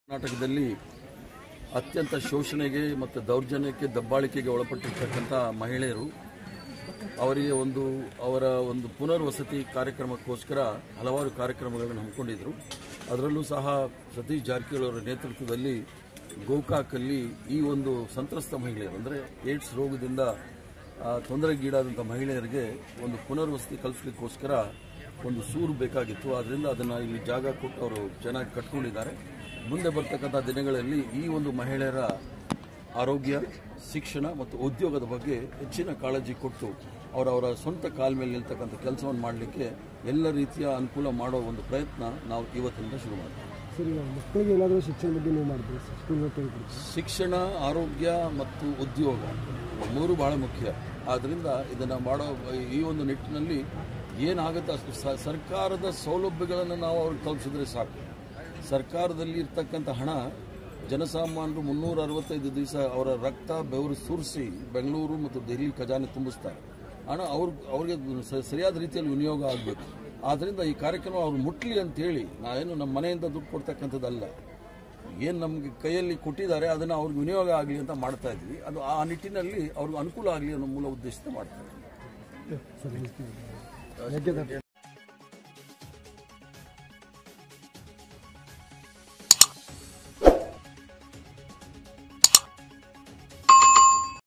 ಕರ್ನಾಟಕದಲ್ಲಿ ಅತ್ಯಂತ ಶೋಷಣೆಗೆ ಮತ್ತು ದೌರ್ಜನ್ಯಕ್ಕೆ ದಬ್ಬಾಳಿಕೆಗೆ ಒಳಪಟ್ಟಿರ್ತಕ್ಕಂಥ ಮಹಿಳೆಯರು ಅವರಿಗೆ ಒಂದು ಅವರ ಒಂದು ಪುನರ್ವಸತಿ ಕಾರ್ಯಕ್ರಮಕ್ಕೋಸ್ಕರ ಹಲವಾರು ಕಾರ್ಯಕ್ರಮಗಳನ್ನು ಹಮ್ಮಿಕೊಂಡಿದ್ರು ಅದರಲ್ಲೂ ಸಹ ಸತೀಶ್ ಜಾರಕಿಹೊಳಿ ಅವರ ನೇತೃತ್ವದಲ್ಲಿ ಗೋಕಾಕಲ್ಲಿ ಈ ಒಂದು ಸಂತ್ರಸ್ತ ಮಹಿಳೆಯರು ಅಂದರೆ ಏಡ್ಸ್ ರೋಗದಿಂದ ಆ, ತೊಂದರೆಗೀಡಾದಂಥ ಮಹಿಳೆಯರಿಗೆ ಒಂದು ಪುನರ್ವಸತಿ ಕಲ್ಪಿಸಲಿಕ್ಕೋಸ್ಕರ ಒಂದು ಸೂರು ಬೇಕಾಗಿತ್ತು ಆದ್ದರಿಂದ ಅದನ್ನು ಇಲ್ಲಿ ಜಾಗ ಕೊಟ್ಟು ಅವರು ಚೆನ್ನಾಗಿ ಕಟ್ಕೊಂಡಿದ್ದಾರೆ ಮುಂದೆ ಬರ್ತಕ್ಕಂಥ ದಿನಗಳಲ್ಲಿ ಈ ಒಂದು ಮಹಿಳೆಯರ ಆರೋಗ್ಯ ಶಿಕ್ಷಣ ಮತ್ತು ಉದ್ಯೋಗದ ಬಗ್ಗೆ ಹೆಚ್ಚಿನ ಕಾಳಜಿ ಕೊಟ್ಟು ಅವರವರ ಸ್ವಂತ ಕಾಲ ಮೇಲೆ ನಿಲ್ತಕ್ಕಂಥ ಕೆಲಸವನ್ನು ಮಾಡಲಿಕ್ಕೆ ಎಲ್ಲ ರೀತಿಯ ಅನುಕೂಲ ಮಾಡೋ ಒಂದು ಪ್ರಯತ್ನ ನಾವು ಇವತ್ತಿನಿಂದ ಶುರು ಮಾಡ್ತೀವಿ ಸರ್ ಈಗ ಮಕ್ಕಳಿಗೆ ಏನಾದರೂ ಶಿಕ್ಷಣ ಬಗ್ಗೆ ನೀವು ಮಾಡ್ತೀರಿ ಸರ್ ಸ್ಕೂಲ್ ಹೇಳ್ಕೊಡ್ತೀರಿ ಶಿಕ್ಷಣ ಆರೋಗ್ಯ ಮತ್ತು ಉದ್ಯೋಗ ಮೂರು ಬಹಳ ಮುಖ್ಯ ಆದ್ದರಿಂದ ಇದನ್ನು ಮಾಡೋ ಈ ಒಂದು ನಿಟ್ಟಿನಲ್ಲಿ ಏನಾಗುತ್ತೆ ಅಷ್ಟು ಸ- ಸರ್ಕಾರದ ಸೌಲಭ್ಯಗಳನ್ನು ನಾವು ಅವ್ರಿಗೆ ತಲುಪಿಸಿದ್ರೆ ಸಾಕು ಸರ್ಕಾರದಲ್ಲಿ ಇರ್ತಕ್ಕಂಥ ಹಣ ಜನಸಾಮಾನ್ಯರು ಮುನ್ನೂರ ಅರವತ್ತೈದು ದಿವಸ ಅವರ ರಕ್ತ ಬೆವರು ಸುರಿಸಿ ಬೆಂಗಳೂರು ಮತ್ತು ದೆಹಲಿ ಖಜಾನೆ ತುಂಬಿಸ್ತಾರೆ ಹಣ ಅವ್ರ ಅವ್ರಿಗೆ ಸ- ಸರಿಯಾದ ರೀತಿಯಲ್ಲಿ ವಿನಿಯೋಗ ಆಗಬೇಕು ಆದ್ದರಿಂದ ಈ ಕಾರ್ಯಕ್ರಮ ಅವ್ರು ಮುಟ್ಲಿ ಅಂತೇಳಿ ನಾವೇನು ನಮ್ಮ ಮನೆಯಿಂದ ದುಡ್ಡು ಕೊಡ್ತಕ್ಕಂಥದ್ದಲ್ಲ ಏನು ನಮಗೆ ಕೈಯಲ್ಲಿ ಕೊಟ್ಟಿದ್ದಾರೆ ಅದನ್ನು ಅವ್ರಿಗೆ ವಿನಿಯೋಗ ಆಗಲಿ ಅಂತ ಮಾಡ್ತಾ ಇದ್ವಿ ಅದು ಆ ನಿಟ್ಟಿನಲ್ಲಿ ಅವ್ರಿಗೆ ಅನುಕೂಲ ಆಗಲಿ ಅನ್ನೋ ಮೂಲ ಉದ್ದೇಶದಿಂದ ಮಾಡ್ತಾ ಇದ್ವಿ ಸರ್